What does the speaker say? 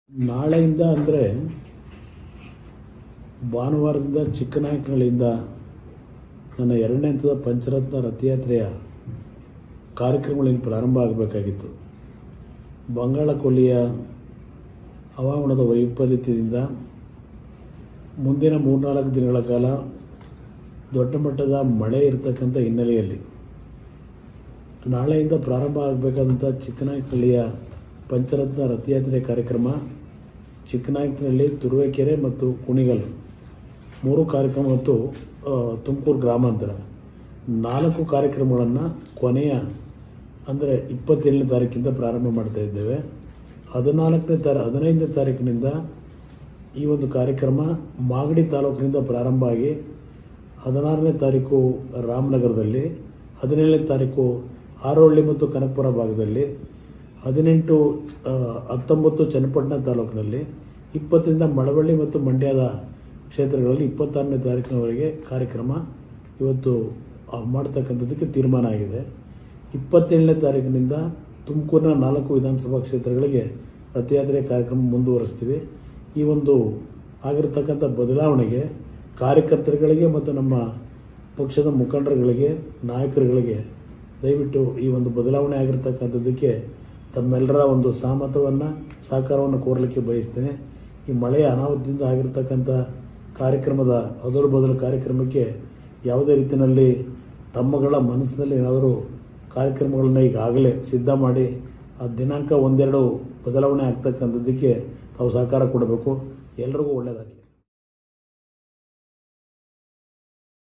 ನಾಳೆಯಿಂದ ಅಂದರೆ ಭಾನುವಾರದಿಂದ ಚಿಕ್ಕನಾಯಕನಹಳ್ಳಿಯಿಂದ ನನ್ನ ಎರಡನೇ ಹಂತದ ಪಂಚರತ್ನ ರಥಯಾತ್ರೆಯ ಕಾರ್ಯಕ್ರಮಗಳಿಂದ ಪ್ರಾರಂಭ ಆಗಬೇಕಾಗಿತ್ತು ಬಂಗಾಳ ಕೊಲ್ಲಿಯ ಹವಾಮಾನದ ವೈಪರೀತ್ಯದಿಂದ ಮುಂದಿನ ಮೂರ್ನಾಲ್ಕು ದಿನಗಳ ಕಾಲ ದೊಡ್ಡ ಮಟ್ಟದ ಮಳೆ ಇರತಕ್ಕಂಥ ಹಿನ್ನೆಲೆಯಲ್ಲಿ ನಾಳೆಯಿಂದ ಪ್ರಾರಂಭ ಆಗಬೇಕಾದಂಥ ಚಿಕ್ಕನಾಯಕನಹಳ್ಳಿಯ ಪಂಚರತ್ನ ರಥಯಾತ್ರೆ ಕಾರ್ಯಕ್ರಮ ಚಿಕ್ಕನಾಯಕನಹಳ್ಳಿ ತುರುವೇಕೆರೆ ಮತ್ತು ಕುಣಿಗಲ್ ಮೂರು ಕಾರ್ಯಕ್ರಮ ಮತ್ತು ಆ, ತುಮಕೂರು ಗ್ರಾಮಾಂತರ ನಾಲ್ಕು ಕಾರ್ಯಕ್ರಮಗಳನ್ನು ಕೊನೆಯ ಅಂದರೆ ಇಪ್ಪತ್ತೇಳನೇ ತಾರೀಕಿಂದ ಪ್ರಾರಂಭ ಮಾಡ್ತಾ ಇದ್ದೇವೆ ಹದಿನಾಲ್ಕನೇ ತಾರೀ ಹದಿನೈದನೇ ತಾರೀಕಿನಿಂದ ಈ ಒಂದು ಕಾರ್ಯಕ್ರಮ ಮಾಗಡಿ ತಾಲೂಕಿನಿಂದ ಪ್ರಾರಂಭ ಆಗಿ ಹದಿನಾರನೇ ತಾರೀಕು ರಾಮನಗರದಲ್ಲಿ ಹದಿನೇಳನೇ ತಾರೀಕು ಹಾರೋಹಳ್ಳಿ ಮತ್ತು ಕನಕಪುರ ಭಾಗದಲ್ಲಿ ಹದಿನೆಂಟು ಆ, ಹತ್ತೊಂಬತ್ತು ಚನ್ನಪಟ್ಟಣ ತಾಲೂಕಿನಲ್ಲಿ ಇಪ್ಪತ್ತರಿಂದ ಮಳವಳ್ಳಿ ಮತ್ತು ಮಂಡ್ಯದ ಕ್ಷೇತ್ರಗಳಲ್ಲಿ ಇಪ್ಪತ್ತಾರನೇ ತಾರೀಕಿನವರೆಗೆ ಕಾರ್ಯಕ್ರಮ ಇವತ್ತು ಆ, ಮಾಡ್ತಕ್ಕಂಥದ್ದಕ್ಕೆ ತೀರ್ಮಾನ ಆಗಿದೆ ಇಪ್ಪತ್ತೇಳನೇ ತಾರೀಕಿನಿಂದ ತುಮಕೂರಿನ ನಾಲ್ಕು ವಿಧಾನಸಭಾ ಕ್ಷೇತ್ರಗಳಿಗೆ ರಥಯಾತ್ರೆ ಕಾರ್ಯಕ್ರಮ ಮುಂದುವರಿಸ್ತೀವಿ ಈ ಒಂದು ಆಗಿರತಕ್ಕಂಥ ಬದಲಾವಣೆಗೆ ಕಾರ್ಯಕರ್ತರುಗಳಿಗೆ ಮತ್ತು ನಮ್ಮ ಪಕ್ಷದ ಮುಖಂಡರುಗಳಿಗೆ ನಾಯಕರುಗಳಿಗೆ ದಯವಿಟ್ಟು ಈ ಒಂದು ಬದಲಾವಣೆ ಆಗಿರ್ತಕ್ಕಂಥದ್ದಕ್ಕೆ ತಮ್ಮೆಲ್ಲರ ಒಂದು ಸಹಮತವನ್ನು ಸಹಕಾರವನ್ನು ಕೋರಲಿಕ್ಕೆ ಬಯಸ್ತೇನೆ ಈ ಮಳೆಯ ಅನಾಹುತದಿಂದ ಆಗಿರ್ತಕ್ಕಂಥ ಕಾರ್ಯಕ್ರಮದ ಅದಲು ಬದಲು ಕಾರ್ಯಕ್ರಮಕ್ಕೆ ಯಾವುದೇ ರೀತಿಯಲ್ಲಿ ತಮ್ಮಗಳ ಮನಸ್ಸಿನಲ್ಲಿ ಏನಾದರೂ ಕಾರ್ಯಕ್ರಮಗಳನ್ನ ಈಗಾಗಲೇ ಸಿದ್ಧ ಮಾಡಿ ಆ ದಿನಾಂಕ ಒಂದೆರಡು ಬದಲಾವಣೆ ಆಗ್ತಕ್ಕಂಥದ್ದಕ್ಕೆ ತಾವು ಸಹಕಾರ ಕೊಡಬೇಕು ಎಲ್ರಿಗೂ ಒಳ್ಳೆಯದಾಗಲಿ